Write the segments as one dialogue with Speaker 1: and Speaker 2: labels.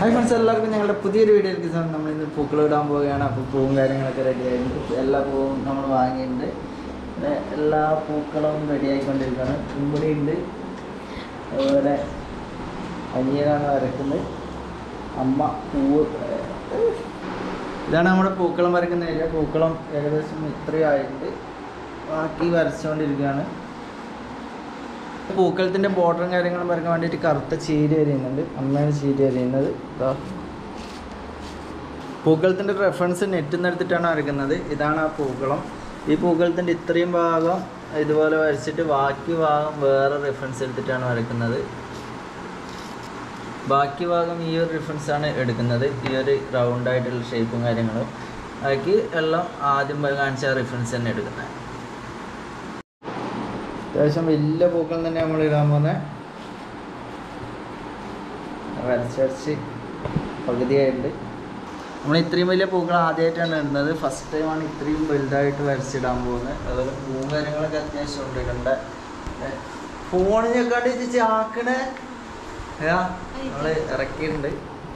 Speaker 1: Hi friends എല്ലാവർക്കും ഞങ്ങളുടെ പുതിയൊരു വീഡിയോയിലേക്ക് സ്വാഗതം നമ്മൾ ഇന്ന് പൂക്കൾ ഇടാൻ പോവുകയാണ് അപ്പോൾ പൂവും കാര്യങ്ങളൊക്കെ റെഡി ആയിട്ടുണ്ട് എല്ലാ പൂവും നമ്മൾ വാങ്ങിയിട്ടുണ്ട് പിന്നെ എല്ലാ പൂക്കളും റെഡി ആയിക്കൊണ്ടിരിക്കുകയാണ് ഇവിടെ ഉണ്ട് അതുപോലെ അനിയനാണ് വരക്കുന്നത് അമ്മ പൂവ് ഇതാണ് നമ്മുടെ പൂക്കളം വരക്കുന്ന ഏരിയ പൂക്കളം ഏകദേശം ഇത്രയും ആയിട്ടുണ്ട് ബാക്കി വരച്ചുകൊണ്ടിരിക്കുകയാണ് പൂക്കളത്തിൻ്റെ ബോർഡറും കാര്യങ്ങളും വരയ്ക്കാൻ വേണ്ടിയിട്ട് കറുത്ത ചീരി എറിയുന്നുണ്ട് അമ്മയാണ് ചീരി എറിയുന്നത് ഇതാ പൂക്കളത്തിൻ്റെ റെഫറൻസ് നെറ്റിൽ നിന്ന് എടുത്തിട്ടാണ് വരയ്ക്കുന്നത് ഇതാണ് ആ പൂക്കളം ഈ പൂക്കളത്തിൻ്റെ ഇത്രയും ഭാഗം ഇതുപോലെ വരച്ചിട്ട് ബാക്കി ഭാഗം വേറെ റെഫറൻസ് എടുത്തിട്ടാണ് വരയ്ക്കുന്നത് ബാക്കി ഭാഗം ഈ ഒരു റെഫറൻസ് ആണ് എടുക്കുന്നത് ഈ ഒരു റൗണ്ട് ആയിട്ടുള്ള ഷേപ്പും കാര്യങ്ങളും ബാക്കി എല്ലാം ആദ്യം കാണിച്ച റെഫറൻസ് തന്നെ എടുക്കുന്നത് അത്യാവശ്യം വലിയ പൂക്കൾ തന്നെ നമ്മൾ ഇടാൻ പോകുന്നത് വരച്ച് വരച്ച് പകുതിയായിട്ടുണ്ട് നമ്മൾ ഇത്രയും വലിയ പൂക്കൾ ആദ്യമായിട്ടാണ് ഇടുന്നത് ഫസ്റ്റ് ടൈമാണ് ഇത്രയും വലുതായിട്ട് വരച്ചിടാൻ പോകുന്നത് അതുപോലെ പൂവും കാര്യങ്ങളൊക്കെ അത്യാവശ്യം ഉണ്ട് ഇടേണ്ട ഫോണിനെക്കാട്ടി ചേച്ചി ആക്കണേ നമ്മൾ ഇറക്കിയിട്ടുണ്ട്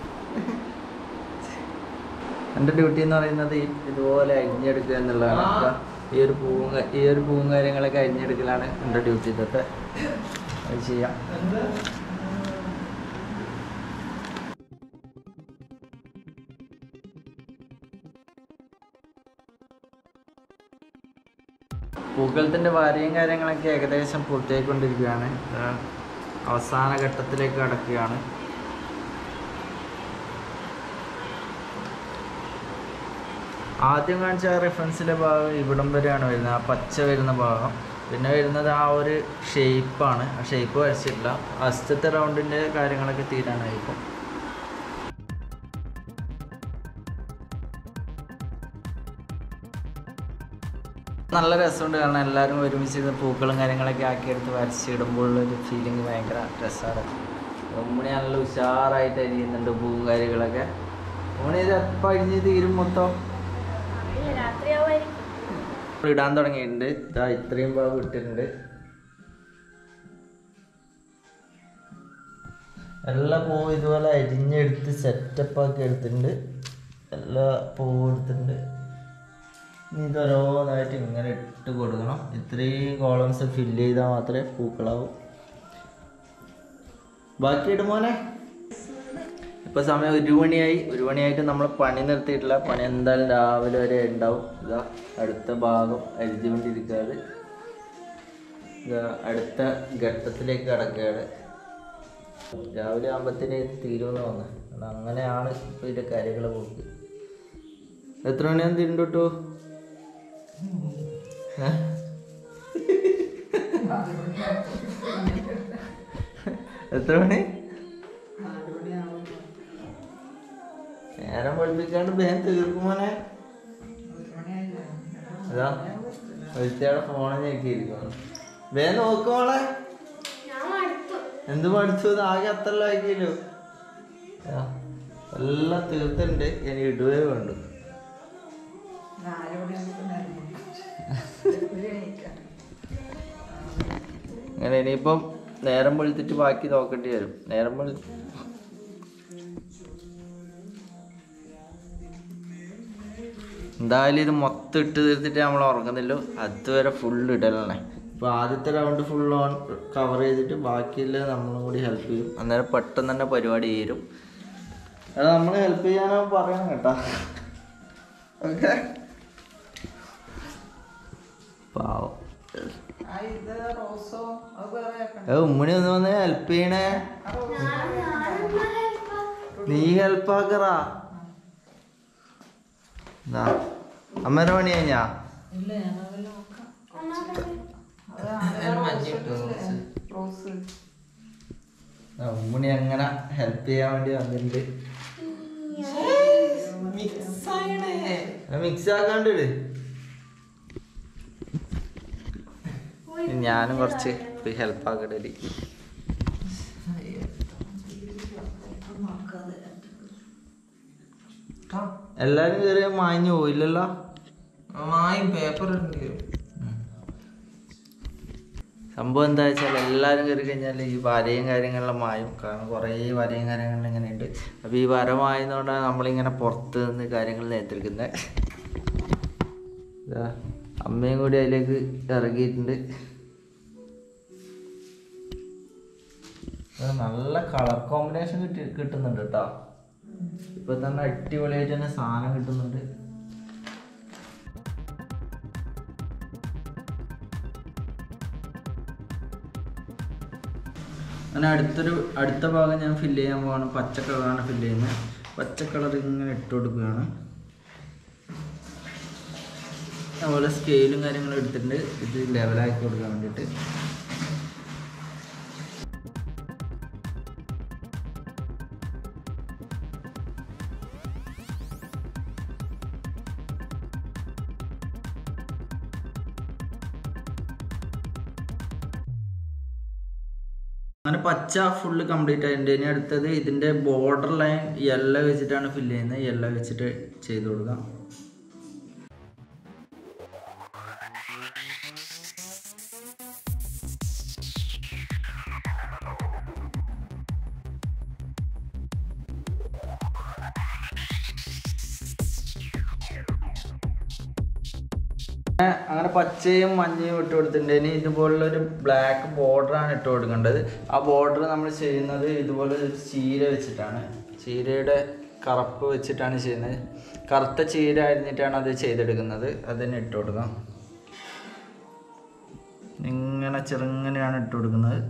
Speaker 1: എൻ്റെ ഡ്യൂട്ടി എന്ന് പറയുന്നത് ഈ ഇതുപോലെ അരിഞ്ഞെടുക്കുക എന്നുള്ളതാണ് ഇപ്പൊ ഈ ഒരു പൂവും ക- ഈ ഒരു പൂവും കാര്യങ്ങളൊക്കെ അരിഞ്ഞെടുക്കലാണ് എൻ്റെ ഡ്യൂട്ടി ഇതൊക്കെ അത് ചെയ്യാം പൂക്കളത്തിൻ്റെ വരയും കാര്യങ്ങളൊക്കെ ഏകദേശം പൂർത്തിയായിക്കൊണ്ടിരിക്കുകയാണ് ആ, അവസാന ഘട്ടത്തിലേക്ക് കടക്കുകയാണ് ആദ്യം കാണിച്ച ആ റെഫറൻസിലെ ഭാഗം ഇവിടം വരെയാണ് വരുന്നത് ആ പച്ച വരുന്ന ഭാഗം പിന്നെ വരുന്നത് ആ ഒരു ഷേപ്പാണ് ആ ഷേപ്പ് വരച്ചിട്ടില്ല ഫസ്റ്റത്തെ റൗണ്ടിൻ്റെ കാര്യങ്ങളൊക്കെ തീരാനായിരിക്കും നല്ല രസമുണ്ട് കാരണം എല്ലാവരും ഒരുമിച്ച് ഇരുന്ന് പൂക്കളും കാര്യങ്ങളൊക്കെ ആക്കിയെടുത്ത് വരച്ചിടുമ്പോഴുള്ളൊരു ഫീലിംഗ് ഭയങ്കര രസമാണ് ഉമ്മണി നല്ല ഉഷാറായിട്ട് അരിയുന്നുണ്ട് പൂവും കാര്യങ്ങളൊക്കെ ഉമ്മണി ഇത് എപ്പോൾ അരിഞ്ഞ് തീരും മൊത്തം ഇപ്പോൾ ഇടാൻ തുടങ്ങിയിട്ടുണ്ട് ഇതാ ഇത്രയും ഭാഗം ഇട്ടിട്ടുണ്ട് എല്ലാ പൂവും ഇതുപോലെ അരിഞ്ഞെടുത്ത് സെറ്റപ്പ് ആക്കി എടുത്തിട്ടുണ്ട് എല്ലാ പൂവും എടുത്തിട്ടുണ്ട് ഇനി ഇത് ഓരോന്നായിട്ട് ഇങ്ങനെ ഇട്ട് കൊടുക്കണം ഇത്രയും കോളംസ് ഫില്ല് ചെയ്താൽ മാത്രമേ പൂക്കളാവും ബാക്കി ഇടുമോനെ ഇപ്പൊ സമയം ഒരു മണിയായി ഒരു മണിയായിട്ട് നമ്മൾ പണി നിർത്തിയിട്ടില്ല പണി എന്തായാലും രാവിലെ വരെ ഉണ്ടാവും ഇതാ അടുത്ത ഭാഗം അരിഞ്ഞുകൊണ്ടിരിക്കുകയാണ് ഇതാ അടുത്ത ഘട്ടത്തിലേക്ക് കടക്കുകയാണ് രാവിലെ ആകുമ്പത്തേന് തീരുമെന്ന് തോന്നുന്നു അങ്ങനെയാണ് ഇപ്പൊ ഇതിന്റെ കാര്യങ്ങൾ പോക്ക് എത്ര മണിയാണ് തിരുണ്ടു എത്ര മണി നേരം പഠിപ്പിക്കാണ്ട് വേഗം തീർക്കുമോനെ അതാ ഒരുത്തയുടെ ഫോണിൽ ഞെക്കിയിരിക്കുന്നു വേഗം നോക്കുമോളെ എന്ത് പഠിച്ചു ആകെ അത്ര ആക്കിയല്ലോ ആ, എല്ലാം തീർത്തുണ്ട് ഇനി ഇടുവേ വേണ്ടു അങ്ങനെ ഇനിയിപ്പം നേരം വെളുത്തിട്ട് ബാക്കി നോക്കേണ്ടി വരും നേരം വെളു എന്തായാലും ഇത് മൊത്തം ഇട്ട് തീർത്തിട്ട് നമ്മൾ ഉറങ്ങുന്നില്ലോ അതുവരെ ഫുള്ള് ഇടലാണ് ഇപ്പോൾ ആദ്യത്തെ റൗണ്ട് ഫുൾ ഓൺ കവർ ചെയ്തിട്ട് ബാക്കിയുള്ള നമ്മളും കൂടി ഹെൽപ്പ് ചെയ്യും അന്നേരം പെട്ടെന്ന് തന്നെ പരിപാടി തീരും അത് നമ്മൾ ഹെൽപ്പ് ചെയ്യാനോ പറയണം കേട്ടോ ഓക്കെ പാവം ഏ, ഉമ്മണി ഒന്ന് വന്ന് ഹെൽപ്പ് ചെയ്യണേ നീ ഹെൽപ്പ് ആക്കറാ എന്താ അമ്മേടെ പണി കഴിഞ്ഞാ ആ, ഉമ്മണി അങ്ങനെ ഹെൽപ്പ് ചെയ്യാൻ വേണ്ടി വന്നിട്ടുണ്ട് മിക്സ് ആക്കാണ്ട് ഇട്. ഞാനും കുറച്ച് പോയി ഹെൽപ്പ് ആക്കട്ടെ എല്ലാരും കയറിയ മാഞ്ഞു പോയില്ലല്ലോ
Speaker 2: മായും പേപ്പർ ഉണ്ട്
Speaker 1: സംഭവം എന്താ വെച്ചാൽ എല്ലാവരും കയറി കഴിഞ്ഞാൽ ഈ വരയും കാര്യങ്ങളെല്ലാം മായും കാരണം കുറേ വരയും കാര്യങ്ങളും ഇങ്ങനെ ഉണ്ട് അപ്പോൾ ഈ വര മായുന്നതുകൊണ്ടാണ് നമ്മളിങ്ങനെ പുറത്ത് നിന്ന് കാര്യങ്ങൾ നേരിട്ടിരിക്കുന്നത് ഇതാ അമ്മയും കൂടി അതിലേക്ക് ഇറങ്ങിയിട്ടുണ്ട് ഇത് നല്ല കളർ കോമ്പിനേഷൻ കിട്ടി കിട്ടുന്നുണ്ട് കേട്ടോ ഇപ്പൊ തന്നെ അടിപൊളിയായിട്ട് തന്നെ സാധനം കിട്ടുന്നുണ്ട് അങ്ങനെ അടുത്തൊരു അടുത്ത ഭാഗം ഞാൻ ഫില്ല് ചെയ്യാൻ പോവാണ് പച്ച കളറാണ് ഫില്ല് ചെയ്യുന്നത് പച്ച കളർ ഇങ്ങനെ ഇട്ട് കൊടുക്കുകയാണ് അതുപോലെ സ്കെയിലും കാര്യങ്ങളും എടുത്തിട്ടുണ്ട് ഇത് ലെവലാക്കി കൊടുക്കാൻ വേണ്ടിയിട്ട് അങ്ങനെ പച്ച ഫുള്ള് കംപ്ലീറ്റ് ആയിട്ടുണ്ട് ഇനി അടുത്തത് ഇതിൻ്റെ ബോർഡർ ലൈൻ യെല്ലോ വെച്ചിട്ടാണ് ഫില്ല് ചെയ്യുന്നത് യെല്ലോ വെച്ചിട്ട് ചെയ്ത് കൊടുക്കാം അങ്ങനെ പച്ചയും മഞ്ഞയും ഇട്ട് കൊടുത്തിട്ടുണ്ട് ഇനി ഇതുപോലുള്ളൊരു ബ്ലാക്ക് ബോർഡറാണ് ഇട്ട് കൊടുക്കേണ്ടത് ആ ബോർഡർ നമ്മൾ ചെയ്യുന്നത് ഇതുപോലെ ഒരു ചീര വെച്ചിട്ടാണ് ചീരയുടെ കറുപ്പ് വെച്ചിട്ടാണ് ചെയ്യുന്നത് കറുത്ത ചീര അരിഞ്ഞിട്ടാണ് അത് ചെയ്തെടുക്കുന്നത് അതിന് ഇട്ട് കൊടുക്കാം ഇങ്ങനെ ചെറുങ്ങനെയാണ് ഇട്ട് കൊടുക്കുന്നത്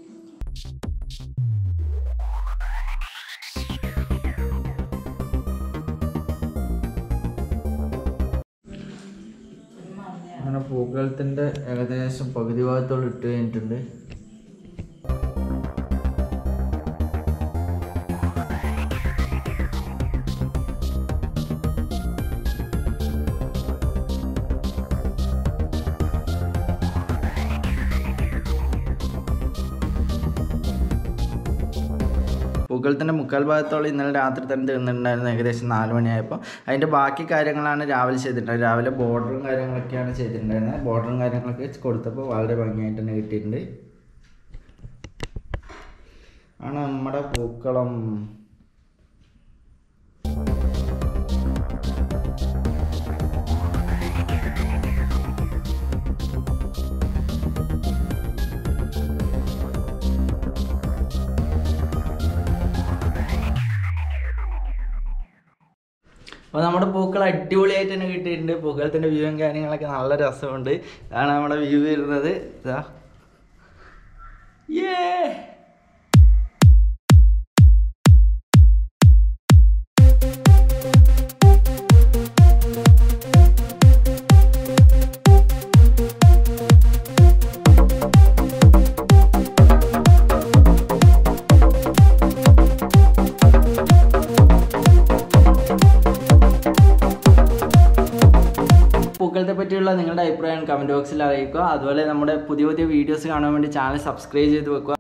Speaker 1: അങ്ങനെ പൂക്കളത്തിൻ്റെ ഏകദേശം പകുതി ഭാഗത്തോളം ഇട്ട് കഴിഞ്ഞിട്ടുണ്ട് പൂക്കളത്തിൻ്റെ മുക്കാൽ ഭാഗത്തോളം ഇന്നലെ രാത്രി തന്നെ തീർന്നിട്ടുണ്ടായിരുന്നു ഏകദേശം നാല് മണിയായപ്പോൾ അതിൻ്റെ ബാക്കി കാര്യങ്ങളാണ് രാവിലെ ചെയ്തിട്ടുണ്ടായത് രാവിലെ ബോർഡറും കാര്യങ്ങളൊക്കെയാണ് ചെയ്തിട്ടുണ്ടായിരുന്നത് ബോർഡറും കാര്യങ്ങളൊക്കെ കൊടുത്തപ്പോൾ വളരെ ഭംഗിയായിട്ട് തന്നെ കിട്ടിയിട്ടുണ്ട് ആണ് നമ്മുടെ പൂക്കളം അപ്പോൾ നമ്മുടെ പൂക്കൾ അടിപൊളിയായിട്ട് തന്നെ കിട്ടിയിട്ടുണ്ട് പൂക്കളത്തിൻ്റെ വ്യൂവും കാര്യങ്ങളൊക്കെ നല്ല രസമുണ്ട് ഇതാണ് നമ്മുടെ വ്യൂ വരുന്നത് ഇതാ ഏ പൂക്കളത്തെ പറ്റിയുള്ള നിങ്ങളുടെ അഭിപ്രായം കമൻറ്റ് ബോക്സിൽ അറിയിക്കുക അതുപോലെ നമ്മുടെ പുതിയ പുതിയ വീഡിയോസ് കാണാൻ വേണ്ടി ചാനൽ സബ്സ്ക്രൈബ് ചെയ്ത് വെക്കുക